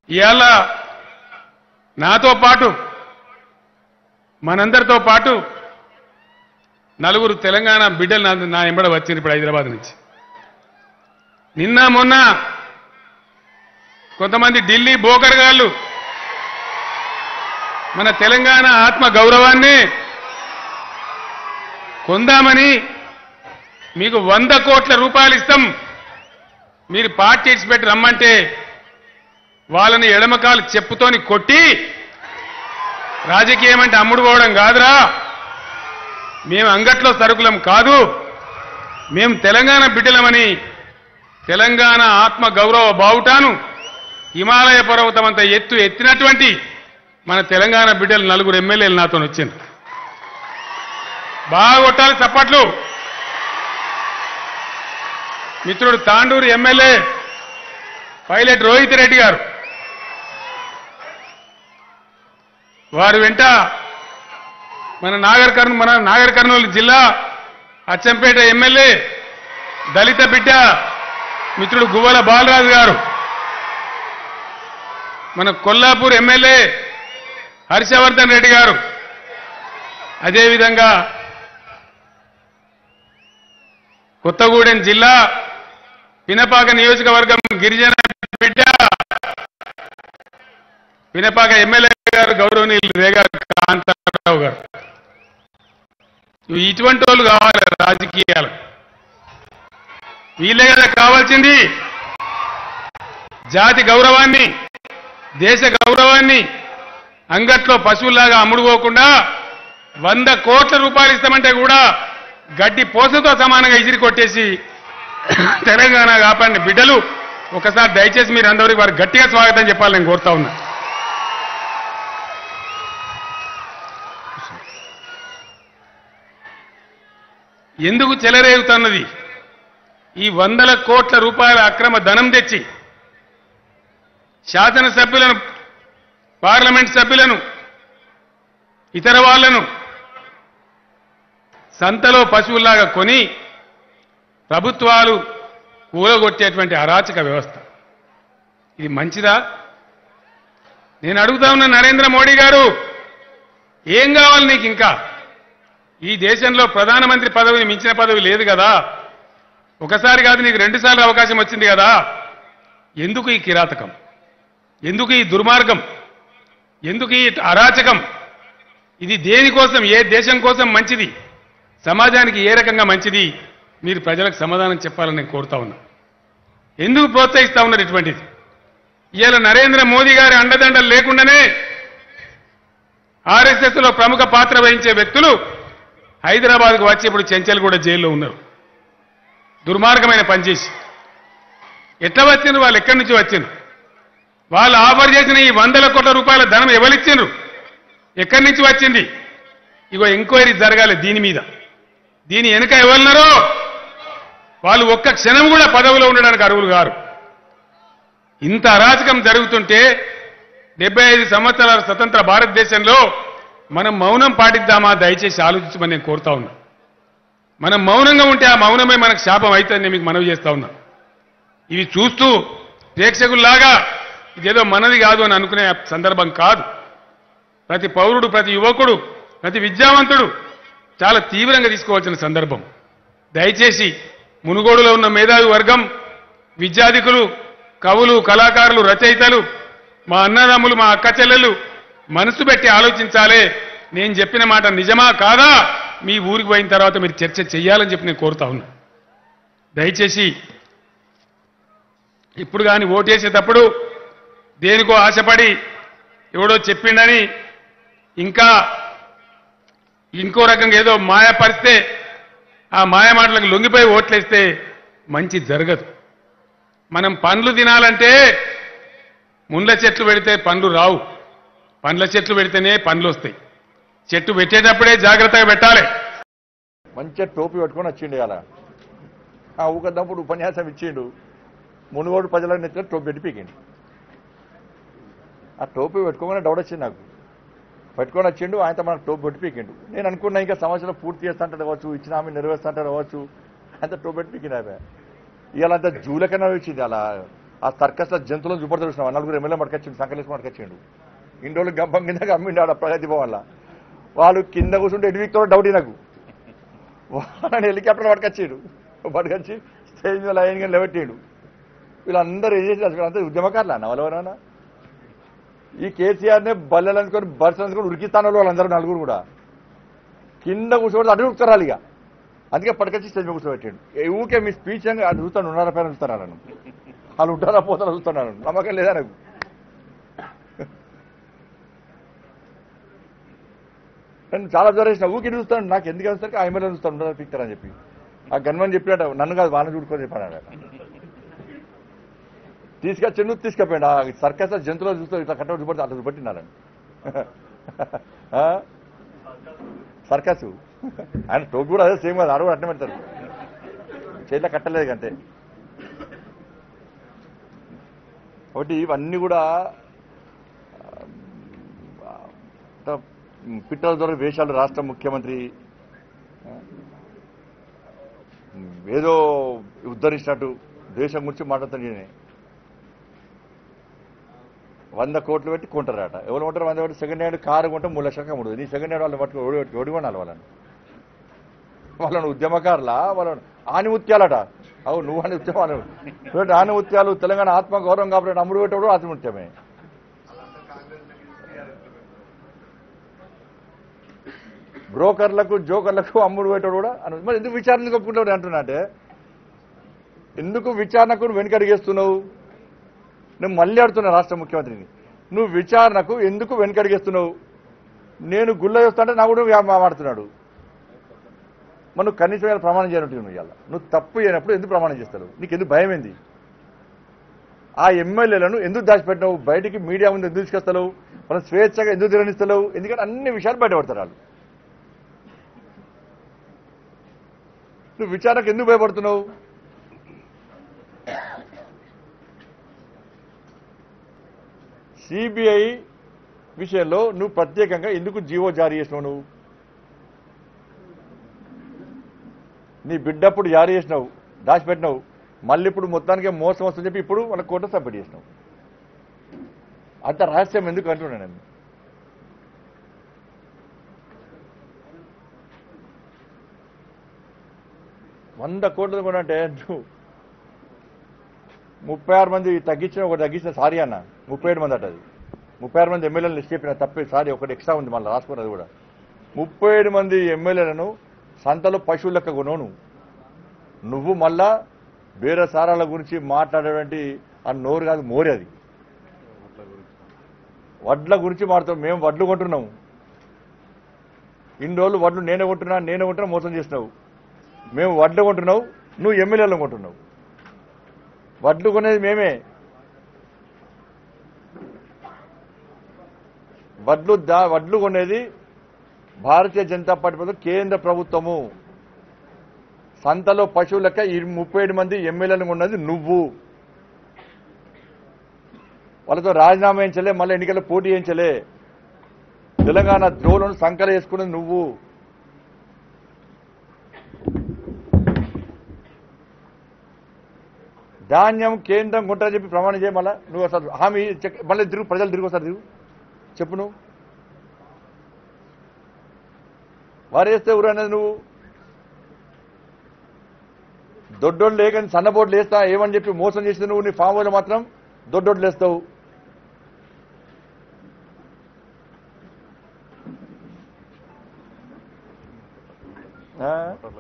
ఇవాళ నాతో పాటు మనందరితో పాటు నలుగురు తెలంగాణ బిడ్డలు నా నా ఎంబడ వచ్చింది ఇప్పుడు హైదరాబాద్ నుంచి నిన్న మొన్న కొంతమంది ఢిల్లీ బోకర్గాళ్ళు మన తెలంగాణ ఆత్మ గౌరవాన్ని కొందామని మీకు వంద కోట్ల రూపాయలు ఇస్తాం మీరు పార్టీ ఇచ్చిపెట్టి రమ్మంటే వాళ్ళని ఎడమకాలు చెప్పుతోని కొట్టి రాజకీయం అంటే అమ్ముడు పోవడం కాదురా మేము అంగట్లో సరుకులం కాదు మేము తెలంగాణ బిడ్డలమని తెలంగాణ ఆత్మ గౌరవ బావుటాను హిమాలయ పర్వతం అంత ఎత్తు ఎత్తినటువంటి మన తెలంగాణ బిడ్డలు నలుగురు ఎమ్మెల్యేలు నాతో వచ్చింది బాగా కొట్టాలి చప్పట్లు మిత్రుడు తాండూరు ఎమ్మెల్యే పైలట్ రోహిత్ రెడ్డి గారు వారి వెంట మన నాగర్ కర్నూ మన నాగర్ కర్నూలు జిల్లా అచ్చంపేట ఎమ్మెల్యే దళిత బిడ్డ మిత్రుడు గువ్వల బాలరాజు గారు మన కొల్లాపూర్ ఎమ్మెల్యే హర్షవర్ధన్ రెడ్డి గారు అదేవిధంగా కొత్తగూడెం జిల్లా పినపాక నియోజకవర్గం గిరిజన బిడ్డ పినపాక ఎమ్మెల్యే గారు గౌరవనీయులు రేగా కాంతారావు గారు ఇటువంటి వాళ్ళు కావాలి రాజకీయాలు వీళ్ళే కదా కావాల్సింది జాతి గౌరవాన్ని దేశ గౌరవాన్ని అంగట్లో పశువుల్లాగా అమ్ముడుపోకుండా వంద కోట్ల రూపాయలు ఇస్తామంటే కూడా గడ్డి పోసతో సమానంగా ఇసిరి కొట్టేసి తెలంగాణ కాపాడిన బిడ్డలు ఒకసారి దయచేసి మీరు అందరికీ వారు గట్టిగా స్వాగతం చెప్పాలి నేను కోరుతా ఉన్నా ఎందుకు చెలరేగుతున్నది ఈ వందల కోట్ల రూపాయల అక్రమ ధనం తెచ్చి శాసనసభ్యులను పార్లమెంట్ సభ్యులను ఇతర వాళ్లను సంతలో పశువుల్లాగా కొని ప్రభుత్వాలు కూలగొట్టేటువంటి అరాచక వ్యవస్థ ఇది మంచిదా నేను అడుగుతా ఉన్న నరేంద్ర మోడీ గారు ఏం కావాలి నీకు ఇంకా ఈ దేశంలో ప్రధానమంత్రి పదవిని మించిన పదవి లేదు కదా ఒకసారి కాదు నీకు రెండుసార్లు అవకాశం వచ్చింది కదా ఎందుకు ఈ కిరాతకం ఎందుకు ఈ దుర్మార్గం ఎందుకు ఈ అరాచకం ఇది దేనికోసం ఏ దేశం కోసం మంచిది సమాజానికి ఏ రకంగా మంచిది మీరు ప్రజలకు సమాధానం చెప్పాలని నేను కోరుతా ఉన్నా ఎందుకు ప్రోత్సహిస్తా ఉన్నారు ఇటువంటిది ఇవాళ నరేంద్ర మోదీ గారి అండదండలు లేకుండానే ఆర్ఎస్ఎస్ లో ప్రముఖ పాత్ర వహించే వ్యక్తులు హైదరాబాద్కు వచ్చి ఇప్పుడు చెంచల్ కూడా జైల్లో ఉన్నారు దుర్మార్గమైన పనిచేసి ఎట్లా వచ్చిండ్రు వాళ్ళు ఎక్కడి నుంచి వచ్చిండ్రు వాళ్ళు ఆఫర్ చేసిన ఈ వందల కోట్ల రూపాయల ధనం ఎవరిచ్చిండ్రు ఎక్కడి నుంచి వచ్చింది ఇగో ఎంక్వైరీ జరగాలి దీని మీద దీని వెనుక ఎవరున్నారో వాళ్ళు ఒక్క క్షణం కూడా పదవిలో ఉండడానికి అర్హులు గారు ఇంత అరాచకం జరుగుతుంటే డెబ్బై ఐదు సంవత్సరాల స్వతంత్ర భారతదేశంలో మనం మౌనం పాటిద్దామా దయచేసి ఆలోచించమని నేను కోరుతా ఉన్నా మనం మౌనంగా ఉంటే ఆ మౌనమే మనకు శాపం అవుతుందని నేను మీకు మనవి చేస్తా ఉన్నా ఇవి చూస్తూ ప్రేక్షకుల్లాగా ఇదేదో మనది కాదు అని అనుకునే సందర్భం కాదు ప్రతి పౌరుడు ప్రతి యువకుడు ప్రతి విద్యావంతుడు చాలా తీవ్రంగా తీసుకోవాల్సిన సందర్భం దయచేసి మునుగోడులో ఉన్న మేధావి వర్గం విద్యాధికులు కవులు కళాకారులు రచయితలు మా అన్నదమ్ములు మా అక్క చెల్లెలు మనసు పెట్టి ఆలోచించాలే నేను చెప్పిన మాట నిజమా కాదా మీ ఊరికి పోయిన తర్వాత మీరు చర్చ చెయ్యాలని చెప్పి నేను కోరుతా ఉన్నా దయచేసి ఇప్పుడు కానీ ఓటేసేటప్పుడు దేనికో ఆశపడి ఎవడో చెప్పిండని ఇంకా ఇంకో రకంగా ఏదో మాయపరిస్తే ఆ మాయ మాటలకు లొంగిపోయి ఓట్లేస్తే మంచి జరగదు మనం పండ్లు తినాలంటే ముండ్ల చెట్లు పెడితే పండ్లు రావు పండ్ల చెట్లు పెడితేనే పండ్లు వస్తాయి చెట్టు పెట్టేటప్పుడే జాగ్రత్తగా పెట్టాలి మంచిగా టోపీ పెట్టుకొని వచ్చిండు అలా ఆ ఊకన్నప్పుడు ఉపన్యాసం ఇచ్చిండు మునుగోడు ప్రజల నెత్తిన టోపీ పెట్టి పీకిండు ఆ టోపీ పెట్టుకోగానే డౌట్ వచ్చింది నాకు పెట్టుకొని వచ్చిండు ఆయనతో మనకు టోపీ పెట్టి పీకిండు నేను అనుకున్నా ఇంకా సంవత్సరం పూర్తి చేస్తాంటే కావచ్చు ఇచ్చిన ఆమె నెరవేరుస్తాంటే కావచ్చు ఆయనతో టోపీ పెట్టి పీకిండు ఆమె ఇవాళ అంతా జూలకన్నా వచ్చింది అలా ఆ సర్కస్ లో జంతువులను చూపడుతూ చూసినాం నలుగురు ఎమ్మెల్యే పట్టుకొచ్చిండు సంకలేసుకుని పట్టుకొచ్చిండు ఇన్ని రోజులు గంపం కింద అమ్మిండు ఆడ ప్రగతి భవన్లో వాళ్ళు కింద కూర్చుంటే ఎడివిక్తో డౌట్ నాకు వాళ్ళని హెలికాప్టర్ పట్టుకొచ్చిండు పట్టుకొచ్చి స్టేజ్ మీద లైన్ గా నిలబెట్టిండు వీళ్ళందరూ ఏం చేసి అంతా ఉద్యమకారులు అన్న వాళ్ళు ఎవరైనా ఈ కేసీఆర్నే బల్లెలు అనుకొని బస్సులు అనుకొని ఉరికిస్తాను వాళ్ళందరూ నలుగురు కూడా కింద కూర్చోబెడితే అటు ఉరుకుతారు ఇక అందుకే పట్టుకొచ్చి స్టేజ్ మీద కూర్చోబెట్టాడు ఏ ఊకే మీ స్పీచ్ అని అటు చూస్తాను ఉన్నారా పేరు చూస్తాను నన్ను వాళ్ళు ఉంటారా పోతారా చూస్తున్నాను నమ్మకం లేదా నాకు నేను చాలా జ్వరం వేసిన ఊకి చూస్తాను నాకు ఎందుకు వేస్తారు ఆ ఎమ్మెల్యే చూస్తాను ఉండదా పిక్తారు అని చెప్పి ఆ గన్మని చెప్పాడు నన్ను కాదు వాళ్ళని చూడుకొని చెప్పాడు తీసుకొచ్చిండు తీసుకపోయాడు ఆ సర్కస్ జంతువులు చూస్తూ ఇట్లా కట్ట చూపడి అట్లా చూపెట్టినారని సర్కస్ ఆయన టోపీ కూడా అదే సేమ్ కదా అడుగు అట్నే పెడతారు చేతిలో కట్టలేదు అంతే ఒకటి ఇవన్నీ కూడా ఆ, ఆ, పిట్టల ద్వారా వేషాలు రాష్ట్ర ముఖ్యమంత్రి ఆ, ఏదో ఉద్ధరించినట్టు దేశం గురించి మాట్లాడుతాను నేనే వంద కోట్లు పెట్టి కొంటారట ఎవరు కొంటారు వంద పెట్టి సెకండ్ హ్యాండ్ కారు కొంటే మూడు లక్షలకు అమ్ముడు నీ సెకండ్ హ్యాండ్ వాళ్ళని పట్టుకో ఓడి ఓడి కొనాలి వాళ్ళని వాళ్ళని ఉద్యమకారులా వాళ్ళని ఆనిముత్యాలట అవు నువ్వు అని ఉద్యమాలు చూడండి ఆనిముత్యాలు తెలంగాణ ఆత్మ గౌరవం కాబట్టి అమ్ముడు పెట్టడం ఆత్మహత్యమే బ్రోకర్లకు జోకర్లకు అమ్ముడు పెట్టాడు కూడా అను- మరి ఎందుకు విచారణ ఒప్పుకుంటాడు అంటున్నా అంటే ఎందుకు విచారణకు వెనుకడిగేస్తున్నావు నేను మళ్ళీ అడుగుతున్నా రాష్ట్ర ముఖ్యమంత్రిని నువ్వు విచారణకు ఎందుకు వెనుకడిగేస్తున్నావు నేను గుళ్ళ చేస్తుంటే నా కూడా వ్యా- మాట్లాడుతున్నాడు మరి నువ్వు కనీసం ఇవాళ ప్రమాణం చేయనట్టు నువ్వు ఇవాళ నువ్వు తప్పు చేయనప్పుడు ఎందుకు ప్రమాణం చేస్తావు నీకు ఎందుకు భయం ఏంది ఆ ఎమ్మెల్యేలను ఎందుకు దాచిపెట్టినావు బయటికి మీడియా ముందు ఎందుకు తీసుకొస్తావు మనం స్వేచ్ఛగా ఎందుకు తిరగనిస్తావు ఎందుకంటే అన్ని విషయాలు బయటపడతారు వాళ్ళు నువ్వు విచారణకు ఎందుకు భయపడుతున్నావు సిబిఐ విషయంలో నువ్వు ప్రత్యేకంగా ఎందుకు జీవో జారీ చేసినావు నువ్వు నీ బిడ్డప్పుడు జారీ చేసినావు దాచిపెట్టినావు మళ్ళీ ఇప్పుడు మొత్తానికి మోసం వస్తుందని చెప్పి ఇప్పుడు వాళ్ళ కోట సబ్మిట్ చేసినావు అంత రహస్యం ఎందుకు అంటున్నాను నేను వంద కోట్లు కూడా అంటే నువ్వు ముప్పై ఆరు మంది తగ్గించిన ఒకటి తగ్గించిన సారీ అన్న ముప్పై ఏడు మంది అట అది ముప్పై ఆరు మంది ఎమ్మెల్యేలు లిస్ట్ చెప్పిన తప్పే సారీ ఒకటి ఎక్స్ట్రా ఉంది మళ్ళీ రాసుకున్నది కూడా ముప్పై ఏడు మంది ఎమ్మెల్యేలను సంతలో పశువుల లెక్క కొనవు నువ్వు నువ్వు మళ్ళా వేరే సారాల గురించి మాట్లాడేటువంటి ఆ నోరు కాదు మోరి అది వడ్ల గురించి మాట్లాడుతాం మేము వడ్లు కొంటున్నాము ఇన్ని రోజులు వడ్లు నేనే కొంటున్నా నేనే కొంటున్నా మోసం చేసినావు మేము వడ్లు కొంటున్నావు నువ్వు ఎమ్మెల్యేలను కొంటున్నావు వడ్లు కొనేది మేమే వడ్లు దా వడ్లు కొనేది భారతీయ జనతా పార్టీ ప్రభుత్వం కేంద్ర ప్రభుత్వము సంతలో పశువుల లెక్క ఈ ముప్పై ఏడు మంది ఎమ్మెల్యేలు ఉన్నది నువ్వు వాళ్ళతో రాజీనామా చేయించలే మళ్ళీ ఎన్నికల్లో పోటీ చేయించలే తెలంగాణ ద్రోవులను సంకల వేసుకున్నది నువ్వు ధాన్యం కేంద్రం కొంటారని చెప్పి ప్రమాణం చేయ మళ్ళా నువ్వు అసలు హామీ చెక్- మళ్ళీ తిరుగు ప్రజలు తిరిగి వస్తారు తిరుగు చెప్పు నువ్వు వారేస్తే ఊరు అనేది నువ్వు దొడ్డోళ్ళు లేకని సన్నబోట్లు వేస్తా ఏమని చెప్పి మోసం చేసింది నువ్వు నీ ఫామ్ హౌస్లో మాత్రం దొడ్డోట్లు వేస్తావు ఆ?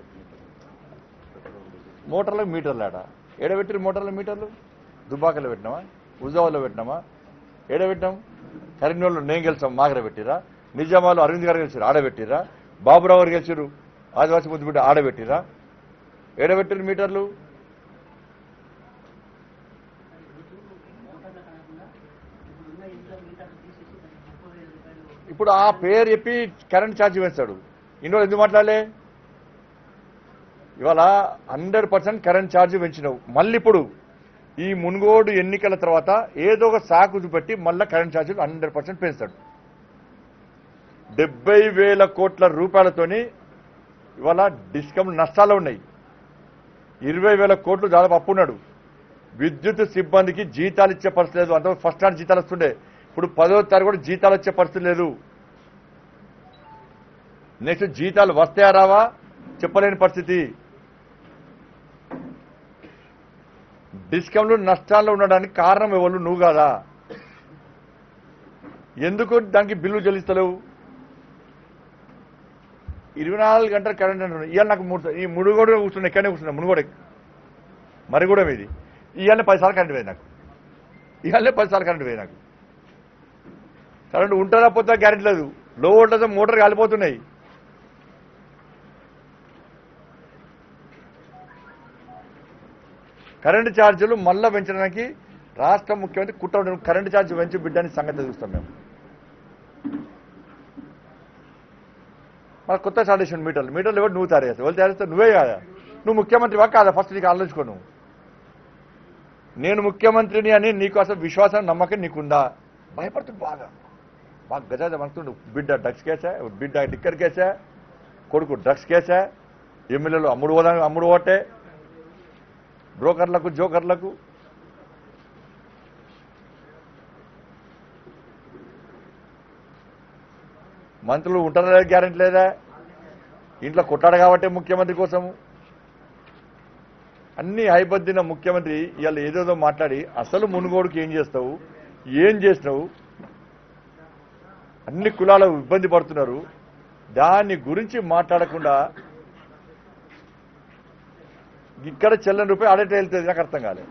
మోటార్లకు మీటర్లు ఆడ ఏడబెట్టిరు మోటార్ల మీటర్లు దుబ్బాకలో పెట్టినామా ఉజావాలో పెట్టినామా ఏడబెట్టాం కరీంనగర్లో నేను గెలిచాం మాగర పెట్టిరా నిజామాలో అరవింద్ గారు గెలిచారు ఆడబెట్టిరా బాబురావు గారు గెలిచారు ఆదివాసీ ముద్దుబిడ్డ ఆడబెట్టిరా ఏడబెట్టిరు మీటర్లు ఇప్పుడు ఆ పేరు చెప్పి కరెంట్ ఛార్జ్ వేస్తాడు ఇన్ని రోజులు ఎందుకు మాట్లాడలే ఇవాళ హండ్రెడ్ పర్సెంట్ కరెంట్ ఛార్జ్ పెంచినావు మళ్ళీ ఇప్పుడు ఈ మునుగోడు ఎన్నికల తర్వాత ఏదో ఒక సాకు చూపెట్టి మళ్ళీ కరెంట్ ఛార్జీలు హండ్రెడ్ పర్సెంట్ పెంచుతాడు డెబ్బై వేల కోట్ల రూపాయలతోని ఇవాళ డిస్కమ్ నష్టాలు ఉన్నాయి ఇరవై వేల కోట్లు దాదాపు అప్పున్నాడు విద్యుత్ సిబ్బందికి జీతాలు ఇచ్చే పరిస్థితి లేదు అంత ఫస్ట్ హ్యాండ్ జీతాలు వస్తుండే ఇప్పుడు పదో తారీఖు కూడా జీతాలు వచ్చే పరిస్థితి లేదు నెక్స్ట్ జీతాలు వస్తాయా రావా చెప్పలేని పరిస్థితి డిస్కౌంట్లు నష్టాల్లో ఉండడానికి కారణం ఎవరు నువ్వు కాదా ఎందుకు దానికి బిల్లు చెల్లిస్తలేవు ఇరవై నాలుగు గంటలు కరెంట్ అంటున్నాడు ఇవాళ నాకు మూడు ఈ మూడు కూడా కూర్చున్నా ఇక్కడనే కూర్చున్నా మునుగోడ మరి కూడా మీది ఇవాళ పదిసార్లు కరెంట్ పోయింది నాకు ఇవాళ పదిసార్లు కరెంట్ పోయింది నాకు కరెంట్ ఉంటుందా పోతా గ్యారెంటీ లేదు లో వోల్టేజ్ మోటార్ కాలిపోతున్నాయి కరెంటు ఛార్జీలు మళ్ళా పెంచడానికి రాష్ట్ర ముఖ్యమంత్రి కుట్ర కరెంటు ఛార్జ్ పెంచి బిడ్డని సంగతి చూస్తాం మేము మన కొత్త స్టార్ట్ చేసిన మీటర్లు మీటర్లు ఎవరు నువ్వు తయారు చేస్తావు వాళ్ళు తయారు చేస్తావు నువ్వే కాదా నువ్వు ముఖ్యమంత్రివా కాదా ఫస్ట్ నీకు ఆలోచించుకో నువ్వు నేను ముఖ్యమంత్రిని అని నీకు అసలు విశ్వాసం నమ్మకం నీకుందా భయపడుతుంది బాగా బాగా గజాజ మనకుండు బిడ్డ డ్రగ్స్ కేసా బిడ్డ లిక్కర్ కేసా కొడుకు డ్రగ్స్ కేసా ఎమ్మెల్యేలు అమ్ముడు పోదాం అమ్ముడు ఓటే బ్రోకర్లకు జోకర్లకు మంత్రులు ఉంటారా గ్యారెంటీ లేదా ఇంట్లో కొట్టాడు కాబట్టి ముఖ్యమంత్రి కోసము అన్ని హైబద్దిన ముఖ్యమంత్రి ఇవాళ ఏదేదో మాట్లాడి అసలు మునుగోడుకి ఏం చేస్తావు ఏం చేసినావు అన్ని కులాలు ఇబ్బంది పడుతున్నారు దాని గురించి మాట్లాడకుండా ఇక్కడ చెల్లని రూపాయి ఆడేట వెళ్తుంది నాకు అర్థం కాలేదు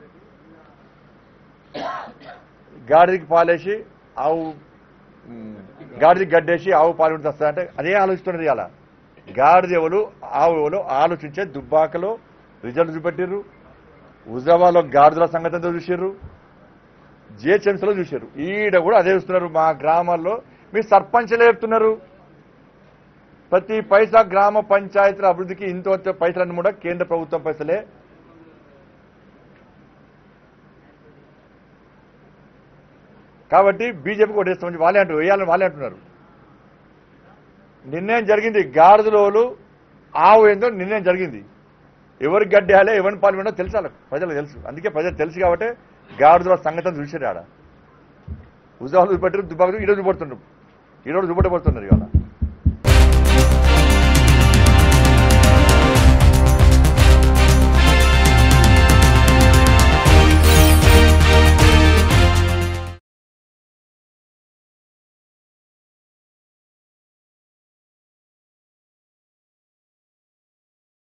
గాడిదికి పాలేసి ఆవు ఉమ్, గాడిదికి గడ్డేసి ఆవు పాలు ఉంటే వస్తుందంటే అదే ఆలోచిస్తున్నది ఇలా గాడిద ఎవరు ఆవు ఎవరు ఆలోచించే దుబ్బాకలో రిజల్ట్ చూపెట్టిర్రు హుజాబాలో గాడిదల సంగతి అంతా చూసిర్రు జిహెచ్ఎంసీలో చూశారు ఈడ కూడా అదే చూస్తున్నారు మా గ్రామాల్లో మీ సర్పంచ్లే చెప్తున్నారు ప్రతి పైసా గ్రామ పంచాయతీల అభివృద్ధికి ఇంత వచ్చే పైసలన్నీ కూడా కేంద్ర ప్రభుత్వం పైసలే కాబట్టి బీజేపీకి ఓటేస్తామని వాళ్ళే అంటారు వేయాలని వాళ్ళే అంటున్నారు నిర్ణయం జరిగింది గాడిదలోలు ఆవు ఏందో నిర్ణయం జరిగింది ఎవరి గడ్డేయాలో ఎవరిని పాల్గొనో తెలుసు వాళ్ళకు ప్రజలకు తెలుసు అందుకే ప్రజలు తెలుసు కాబట్టి గాడిదల సంగతి చూసారు ఆడ ఉజాలు చూపెట్టారు దుబ్బాకు ఈరోజు చూపడుతున్నారు ఈరోజు చూపట్టబడుతున్నారు ఇవాళ